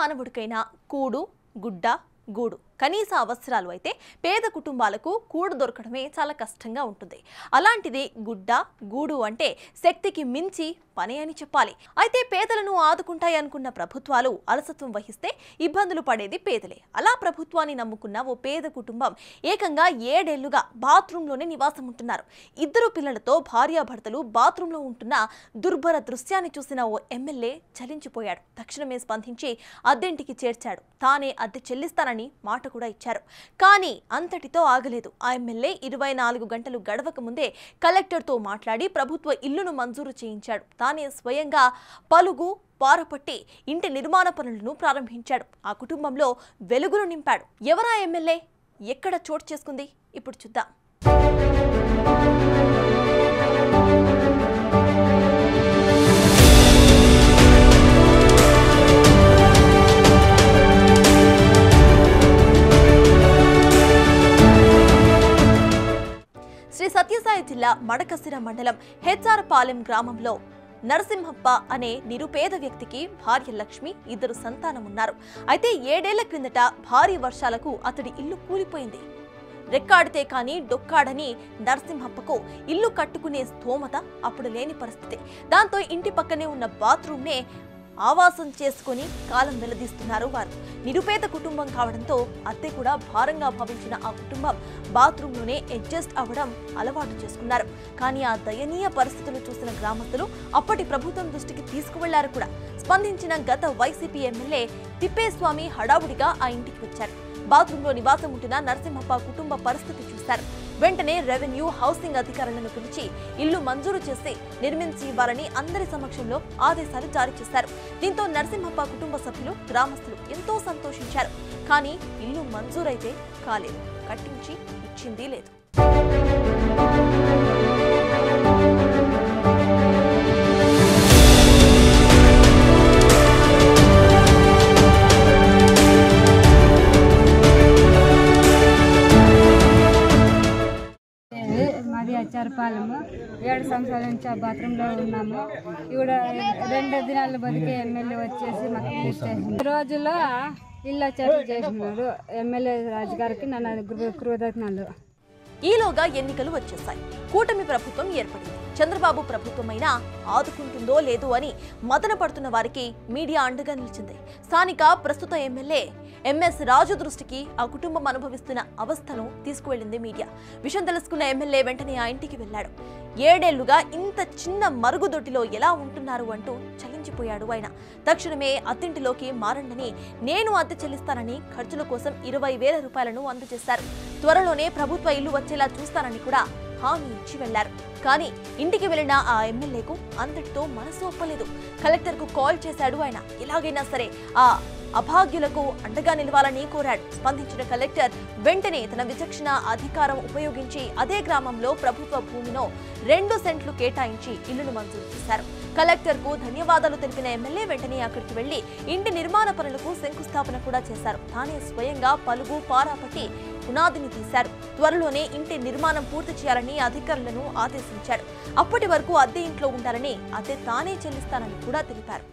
మానవుడికైనా కూడు గుడ్డ గూడు కనీస అవసరాలు అయితే పేద కుటుంబాలకు కూడు దొరకడమే చాలా కష్టంగా ఉంటుంది అలాంటిది గుడ్డ గూడు అంటే శక్తికి మించి పని అని చెప్పాలి అయితే పేదలను ఆదుకుంటాయి అనుకున్న ప్రభుత్వాలు అలసత్వం వహిస్తే ఇబ్బందులు పడేది పేదలే అలా ప్రభుత్వాన్ని నమ్ముకున్న ఓ పేద కుటుంబం ఏకంగా ఏడేళ్లుగా బాత్రూంలోనే నివాసం ఉంటున్నారు ఇద్దరు పిల్లలతో భార్యాభర్తలు బాత్రూంలో ఉంటున్న దుర్భర దృశ్యాన్ని చూసిన ఓ ఎమ్మెల్యే చలించిపోయాడు తక్షణమే స్పందించి అద్దెంటికి చేర్చాడు తానే అద్దె చెల్లిస్తానని మాట కూడా ఇచ్చారు కానీ అంతటితో ఆగలేదు ఆ ఎమ్మెల్యే ఇరవై నాలుగు గంటలు గడవక ముందే కలెక్టర్తో మాట్లాడి ప్రభుత్వ ఇల్లును మంజూరు చేయించాడు తానే స్వయంగా పలుగు పారపట్టి ఇంటి నిర్మాణ పనులను ప్రారంభించాడు ఆ కుటుంబంలో వెలుగులు నింపాడు ఎవరా ఎమ్మెల్యే ఎక్కడ చోటు చేసుకుంది ఇప్పుడు చూద్దాం శ్రీ సత్యసాయి జిల్లా మడకసిర మండలం హెచ్ఆర్పాలెం గ్రామంలో నరసింహప్ప అనే నిరుపేద వ్యక్తికి భార్య లక్ష్మి ఇద్దరు సంతానం ఉన్నారు అయితే ఏడేళ్ల క్రిందట భారీ వర్షాలకు అతడి ఇల్లు కూలిపోయింది రెక్కాడితే కానీ డొక్కాడని నరసింహప్పకు ఇల్లు కట్టుకునే స్తోమత అప్పుడు లేని పరిస్థితి దాంతో ఇంటి పక్కనే ఉన్న బాత్రూమ్నే ఆవాసం చేసుకొని కాలం వెల్లదీస్తున్నారు వారు నిరుపేద కుటుంబం కావడంతో అద్దె కూడా భారంగా భావించిన ఆ కుటుంబం బాత్రూంలోనే అడ్జస్ట్ అవ్వడం అలవాటు చేసుకున్నారు కానీ ఆ దయనీయ పరిస్థితులు చూసిన గ్రామస్తులు అప్పటి ప్రభుత్వం దృష్టికి తీసుకువెళ్లారు కూడా స్పందించిన గత వైసీపీ ఎమ్మెల్యే తిప్పేస్వామి హడావుడిగా ఆ ఇంటికి వచ్చారు బాత్రూంలో నివాసం ఉంటున్న నరసింహప్ప కుటుంబ పరిస్థితి చూశారు వెంటనే రెవెన్యూ హౌసింగ్ అధికారులను పిలిచి ఇల్లు మంజూరు చేసి నిర్మించి ఇవ్వాలని అందరి సమక్షంలో ఆదేశాలు జారీ చేశారు దీంతో నరసింహప్ప కుటుంబ సభ్యులు గ్రామస్తులు ఎంతో సంతోషించారు కానీ ఇల్లు మంజూరైతే కాలేదు కట్టించి ఇచ్చింది లేదు ఇది మాది అచ్చారపాలెము ఏడు సంవత్సరాల నుంచి ఆ బాత్రూంలో ఉన్నాము ఇవిడ రెండు దినాలు బతికే ఎమ్మెల్యే వచ్చేసి మాకు ఇచ్చేసింది ఈ రోజుల్లో ఇల్లు వచ్చేసి చేసినాడు ఎమ్మెల్యే రాజు గారికి నన్ను కృ- కృతజ్ఞతలు ఈలోగా ఎన్నికలు వచ్చేశాయి కూటమి ప్రభుత్వం ఏర్పడింది చంద్రబాబు ప్రభుత్వమైనా ఆదుకుంటుందో లేదో అని మదన పడుతున్న వారికి మీడియా అండగా నిలిచింది స్థానిక ప్రస్తుత ఎమ్మెల్యే ఎంఎస్ రాజు దృష్టికి ఆ కుటుంబం అనుభవిస్తున్న అవస్థను తీసుకువెళ్లింది మీడియా విషయం తెలుసుకున్న ఎమ్మెల్యే వెంటనే ఆ ఇంటికి వెళ్ళాడు ఏడేళ్లుగా ఇంత చిన్న మరుగుదొడ్డిలో ఎలా ఉంటున్నారు అంటూ చలించిపోయాడు ఆయన తక్షణమే అత్తింటిలోకి మారండని నేను అద్దె చెల్లిస్తానని ఖర్చుల కోసం ఇరవై వేల రూపాయలను అందజేశారు త్వరలోనే ప్రభుత్వ ఇల్లు వచ్చేలా చూస్తానని కూడా హామీ ఇచ్చి వెళ్లారు కానీ ఇంటికి వెళ్లిన ఆ ఎమ్మెల్యేకు అంతటితో మనసు ఒప్పలేదు కలెక్టర్కు కాల్ చేశాడు ఆయన ఎలాగైనా సరే ఆ అభాగ్యులకు అండగా నిలవాలని కోరాడు స్పందించిన కలెక్టర్ వెంటనే తన విచక్షణ అధికారం ఉపయోగించి అదే గ్రామంలో ప్రభుత్వ భూమిలో రెండు సెంట్లు కేటాయించి ఇల్లును మంజూరు చేశారు కలెక్టర్ కు ధన్యవాదాలు తెలిపిన ఎమ్మెల్యే వెంటనే అక్కడికి వెళ్లి ఇంటి నిర్మాణ పనులకు శంకుస్థాపన కూడా చేశారు తానే స్వయంగా పలుగు పారాపట్టి పునాదిని తీశారు త్వరలోనే ఇంటి నిర్మాణం పూర్తి చేయాలని అధికారులను ఆదేశించాడు అప్పటి వరకు అద్దె ఇంట్లో ఉండాలని అద్దె తానే చెల్లిస్తానని కూడా తెలిపారు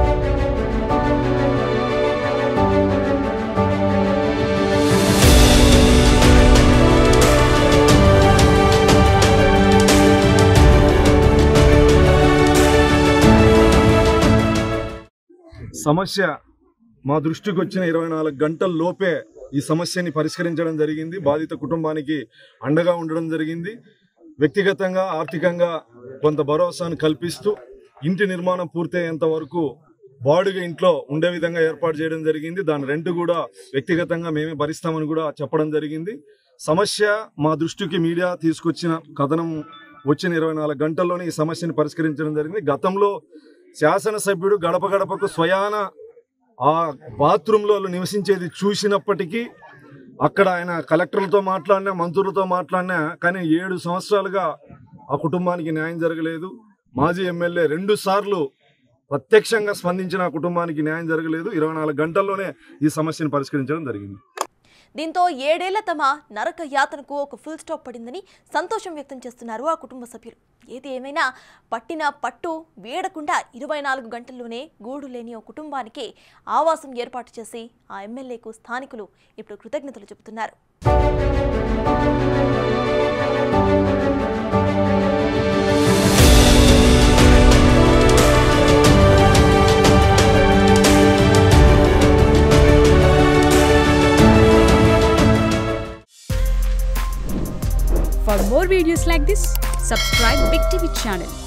సమస్య మా దృష్టికి వచ్చిన ఇరవై నాలుగు గంటల లోపే ఈ సమస్యని పరిష్కరించడం జరిగింది బాధిత కుటుంబానికి అండగా ఉండడం జరిగింది వ్యక్తిగతంగా ఆర్థికంగా కొంత భరోసాను కల్పిస్తూ ఇంటి నిర్మాణం పూర్తయ్యేంత వరకు బాడుగ ఇంట్లో ఉండే విధంగా ఏర్పాటు చేయడం జరిగింది దాని రెంట్ కూడా వ్యక్తిగతంగా మేమే భరిస్తామని కూడా చెప్పడం జరిగింది సమస్య మా దృష్టికి మీడియా తీసుకొచ్చిన కథనం వచ్చిన ఇరవై నాలుగు గంటల్లోనే ఈ సమస్యని పరిష్కరించడం జరిగింది గతంలో శాసనసభ్యుడు గడప గడపకు స్వయాన ఆ బాత్రూంలో వాళ్ళు నివసించేది చూసినప్పటికీ అక్కడ ఆయన కలెక్టర్లతో మాట్లాడినా మంత్రులతో మాట్లాడినా కానీ ఏడు సంవత్సరాలుగా ఆ కుటుంబానికి న్యాయం జరగలేదు మాజీ ఎమ్మెల్యే రెండు సార్లు ప్రత్యక్షంగా స్పందించిన ఆ కుటుంబానికి న్యాయం జరగలేదు ఇరవై నాలుగు గంటల్లోనే ఈ సమస్యను పరిష్కరించడం జరిగింది దీంతో ఏడేళ్ల తమ నరక యాతనకు ఒక ఫుల్ స్టాప్ పడిందని సంతోషం వ్యక్తం చేస్తున్నారు ఆ కుటుంబ సభ్యులు ఏది ఏమైనా పట్టిన పట్టు వీడకుండా ఇరవై నాలుగు గంటల్లోనే గూడు లేని ఓ కుటుంబానికి ఆవాసం ఏర్పాటు చేసి ఆ ఎమ్మెల్యేకు స్థానికులు ఇప్పుడు కృతజ్ఞతలు చెబుతున్నారు For more videos like this, subscribe Big TV channel